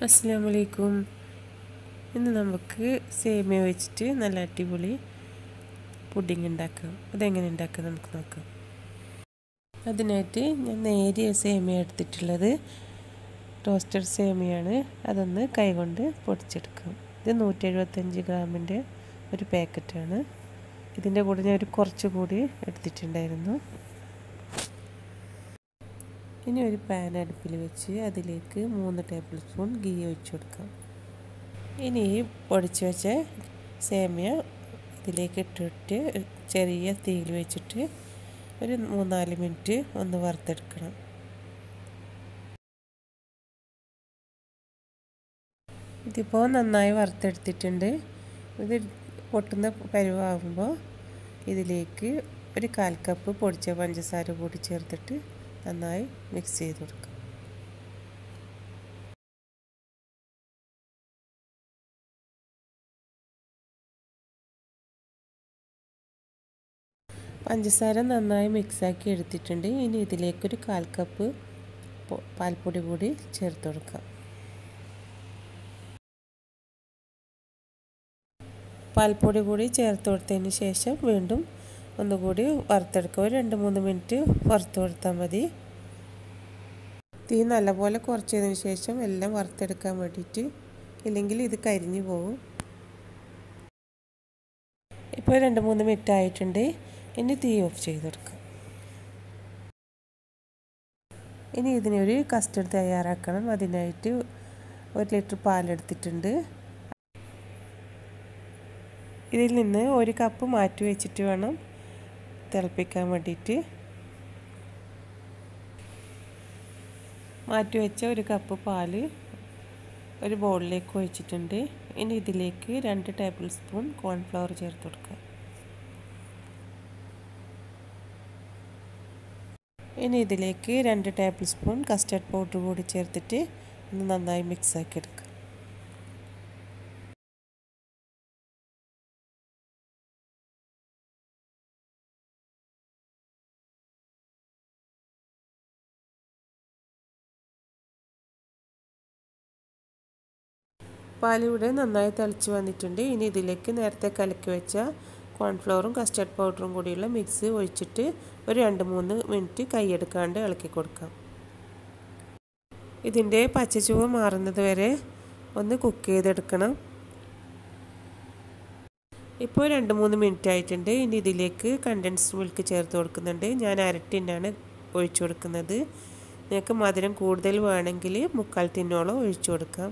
അസ്സാം വലൈക്കും ഇന്ന് നമുക്ക് സേമിയ വെച്ചിട്ട് നല്ല അടിപൊളി പുഡിംഗ് ഉണ്ടാക്കാം അതെങ്ങനെ ഉണ്ടാക്കാം നമുക്ക് നോക്കാം അതിനായിട്ട് ഞാൻ നേരിയ സേമിയ എടുത്തിട്ടുള്ളത് ടോസ്റ്റഡ് സേമിയാണ് അതൊന്ന് കൈകൊണ്ട് പൊടിച്ചെടുക്കാം ഇത് നൂറ്റി എഴുപത്തഞ്ച് ഗ്രാമിൻ്റെ ഒരു പാക്കറ്റാണ് ഇതിൻ്റെ കൂടെ ഞാൻ ഒരു കുറച്ച് കൂടി എടുത്തിട്ടുണ്ടായിരുന്നു ഇനി ഒരു പാൻ അടുപ്പിൽ വെച്ച് അതിലേക്ക് മൂന്ന് ടേബിൾ സ്പൂൺ ഗീ ഒഴിച്ചു കൊടുക്കാം ഇനി ഈ പൊടിച്ച് വെച്ച സേമിയ ഇതിലേക്ക് ഇട്ടിട്ട് ചെറിയ തീയിൽ വെച്ചിട്ട് ഒരു മൂന്നാല് മിനിറ്റ് ഒന്ന് വറുത്തെടുക്കണം ഇതിപ്പോൾ നന്നായി വറുത്തെടുത്തിട്ടുണ്ട് ഇത് പൊട്ടുന്ന പരുവാകുമ്പോൾ ഇതിലേക്ക് ഒരു കാൽ കപ്പ് പൊടിച്ച പഞ്ചസാര കൂടി ചേർത്തിട്ട് നന്നായി മിക്സ് ചെയ്ത് കൊടുക്കുക പഞ്ചസാര നന്നായി മിക്സാക്കി എടുത്തിട്ടുണ്ട് ഇനി ഇതിലേക്കൊരു കാൽ കപ്പ് പാൽപ്പൊടി കൂടി ചേർത്ത് കൊടുക്കാം പാൽപ്പൊടി കൂടി ചേർത്ത് കൊടുത്തതിന് ശേഷം വീണ്ടും ഒന്നുകൂടി വറുത്തെടുക്കുക ഒരു രണ്ട് മൂന്ന് മിനിറ്റ് വറുത്ത് കൊടുത്താൽ മതി തീ നല്ലപോലെ കുറച്ചതിന് ശേഷം എല്ലാം വറുത്തെടുക്കാൻ വേണ്ടിയിട്ട് ഇല്ലെങ്കിൽ ഇത് കരിഞ്ഞു പോകും ഇപ്പോൾ രണ്ട് മൂന്ന് മിനിറ്റ് ആയിട്ടുണ്ട് ഇനി തീ ഓഫ് ചെയ്തെടുക്കാം ഇനി ഇതിനൊരു കസ്റ്റർഡ് തയ്യാറാക്കണം അതിനായിട്ട് ഒരു ലിറ്റർ പാലെടുത്തിട്ടുണ്ട് ഇതിൽ നിന്ന് ഒരു കപ്പ് മാറ്റി വെച്ചിട്ട് വേണം തിളപ്പിക്കാൻ വേണ്ടിയിട്ട് മാറ്റി വെച്ച ഒരു കപ്പ് പാല് ഒരു ബൗളിലേക്ക് ഒഴിച്ചിട്ടുണ്ട് ഇനി ഇതിലേക്ക് രണ്ട് ടേബിൾ സ്പൂൺ കോൺഫ്ലവർ ചേർത്ത് കൊടുക്കുക ഇനി ഇതിലേക്ക് രണ്ട് ടേബിൾ സ്പൂൺ കസ്റ്റർഡ് പൗഡർ കൂടി ചേർത്തിട്ട് ഒന്ന് നന്നായി മിക്സ് ആക്കി എടുക്കുക പാലിവിടെ നന്നായി തിളച്ച് വന്നിട്ടുണ്ട് ഇനി ഇതിലേക്ക് നേരത്തെ കലക്കി വെച്ച കോൺഫ്ലവറും കസ്റ്റർഡ് പൗഡറും കൂടിയുള്ള മിക്സ് ഒഴിച്ചിട്ട് ഒരു രണ്ട് മൂന്ന് മിനിറ്റ് കൈയെടുക്കാണ്ട് ഇളക്കി കൊടുക്കാം ഇതിൻ്റെ പച്ചച്ചുവ മാറുന്നത് വരെ ഒന്ന് കുക്ക് ചെയ്തെടുക്കണം ഇപ്പോൾ രണ്ട് മൂന്ന് മിനിറ്റ് ആയിട്ടുണ്ട് ഇനി ഇതിലേക്ക് കണ്ടൻസ് മിൽക്ക് ചേർത്ത് കൊടുക്കുന്നുണ്ട് ഞാൻ അരട്ടിനാണ് ഒഴിച്ചു കൊടുക്കുന്നത് നിങ്ങൾക്ക് മധുരം കൂടുതൽ വേണമെങ്കിൽ മുക്കാൽ ടിന്നോളം ഒഴിച്ചു കൊടുക്കാം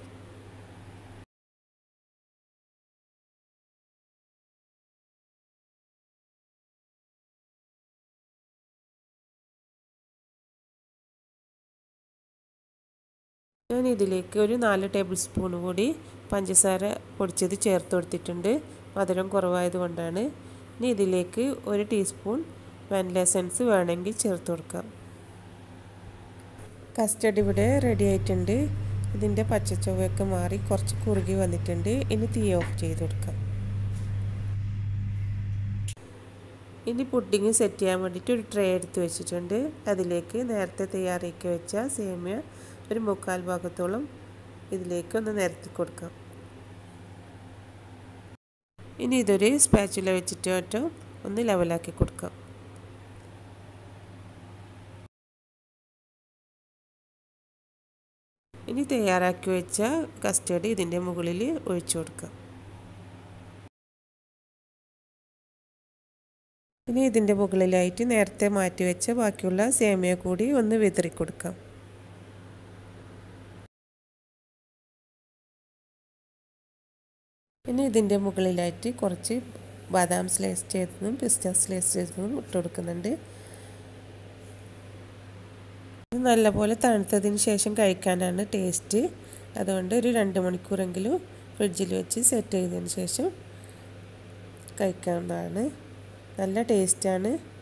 ഞാൻ ഇതിലേക്ക് ഒരു നാല് ടേബിൾ സ്പൂൺ കൂടി പഞ്ചസാര പൊടിച്ചത് ചേർത്ത് കൊടുത്തിട്ടുണ്ട് മധുരം കുറവായത് കൊണ്ടാണ് ഇനി ഇതിലേക്ക് ഒരു ടീസ്പൂൺ വാനില എസൻസ് വേണമെങ്കിൽ ചേർത്ത് കൊടുക്കാം കസ്റ്റർഡ് ഇവിടെ റെഡി ആയിട്ടുണ്ട് ഇതിൻ്റെ പച്ചച്ചുവയൊക്കെ മാറി കുറച്ച് കുറുകി വന്നിട്ടുണ്ട് ഇനി തീ ഓഫ് ചെയ്ത് കൊടുക്കാം ഇനി പുഡിങ് സെറ്റ് ചെയ്യാൻ വേണ്ടിയിട്ട് ഒരു ട്രേ എടുത്ത് വെച്ചിട്ടുണ്ട് അതിലേക്ക് നേരത്തെ തയ്യാറാക്കി വെച്ച സേമിയ ഒരു മുക്കാൽ ഭാഗത്തോളം ഇതിലേക്ക് ഒന്ന് നിരത്തി കൊടുക്കാം ഇനി ഇതൊരു സ്പാച്ചുല വെച്ചിട്ട് മറ്റോ ഒന്ന് ലെവലാക്കി കൊടുക്കാം ഇനി തയ്യാറാക്കി വെച്ച കസ്റ്റേർഡ് ഇതിൻ്റെ മുകളിൽ ഒഴിച്ചു കൊടുക്കാം ഇനി ഇതിൻ്റെ മുകളിലായിട്ട് നേരത്തെ മാറ്റി വെച്ച ബാക്കിയുള്ള സേമിയ കൂടി ഒന്ന് വിതറി കൊടുക്കാം ഇനി ഇതിൻ്റെ മുകളിലായിട്ട് കുറച്ച് ബാദാം സ്ലൈസ് ചെയ്തതും പിസ്ത സ്ലൈസ് ചെയ്തതും ഇട്ട് കൊടുക്കുന്നുണ്ട് ഇത് നല്ലപോലെ തണുത്തതിന് ശേഷം കഴിക്കാനാണ് ടേസ്റ്റ് അതുകൊണ്ട് ഒരു രണ്ട് മണിക്കൂറെങ്കിലും ഫ്രിഡ്ജിൽ വെച്ച് സെറ്റ് ചെയ്തതിന് ശേഷം കഴിക്കാവുന്നതാണ് നല്ല ടേസ്റ്റാണ്